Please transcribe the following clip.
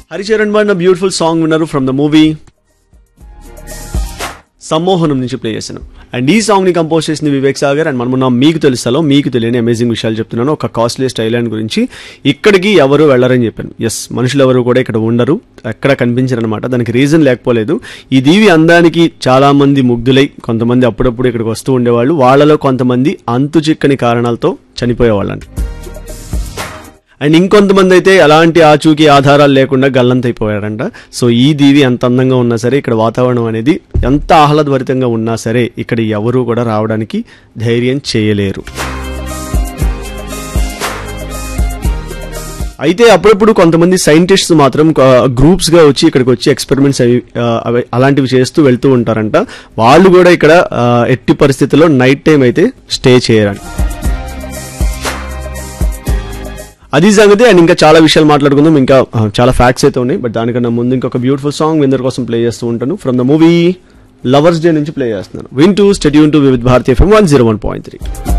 హరిచరణ్ పాడిన beautiful song విన్నారు from the movie Sammohanam నుంచి ప్లే చేశాను అండ్ ఈ సాంగ్ ని కంపోజ్ చేసింది వివేక్ సాగర్ అండ్ మనమున్న మీకు తెలుస్తాలో మీకు తెలియని అమేజింగ్ విషయాలు చెప్తున్నాను ఒక కాస్ట్లీస్ట్ ఐలాండ్ గురించి ఇక్కడికి ఎవరు వెళ్ళరని చెప్పాను ఎస్ మనుషులు ఎవరు కూడా ఇక్కడ ఉండరు ఎక్కడ కనిపించరు అనమాట దానికి రీజన్ లేకపోలేదు ఈ దీవి అందానికి చాలా మంది ముగ్ధులై కొంతమంది అప్పుడప్పుడు ఇక్కడికి వస్తూ ఉండేవాళ్ళు వాళ్ళలో కొంతమంది అంతు చిక్కని కారణాలతో చనిపోయేవాళ్ళంట అండ్ ఇంకొంతమంది అయితే ఎలాంటి ఆచూకీ ఆధారాలు లేకుండా గల్లంతైపోయారంట సో ఈ దీవి ఎంత అందంగా ఉన్నా సరే ఇక్కడ వాతావరణం అనేది ఎంత ఆహ్లాదభరితంగా ఉన్నా సరే ఇక్కడ ఎవరూ కూడా రావడానికి ధైర్యం చేయలేరు అయితే అప్పుడప్పుడు కొంతమంది సైంటిస్ట్స్ మాత్రం గ్రూప్స్ గా వచ్చి ఇక్కడికి వచ్చి ఎక్స్పెరిమెంట్స్ అవి ఆ, అవి అలాంటివి చేస్తూ వెళ్తూ ఉంటారంట వాళ్ళు కూడా ఇక్కడ ఆ, ఎట్టి పరిస్థితుల్లో నైట్ టైం అయితే స్టే చేయరంట అది సంగతి అండ్ ఇంకా చాలా విషయాలు మాట్లాడుకుందాం ఇంకా ఆ, చాలా ఫ్యాక్ట్స్ అయితే ఉన్నాయి బట్ దానికన్నా ముందు ఇంకొక బ్యూటిఫుల్ సాంగ్ విందర్ కోసం ప్లే చేస్తూ ఉంటాను from the movie lovers day నుంచి ప్లే చేస్తున్నాను విన్ to stay tuned to with Bharatiya FM one zero one point three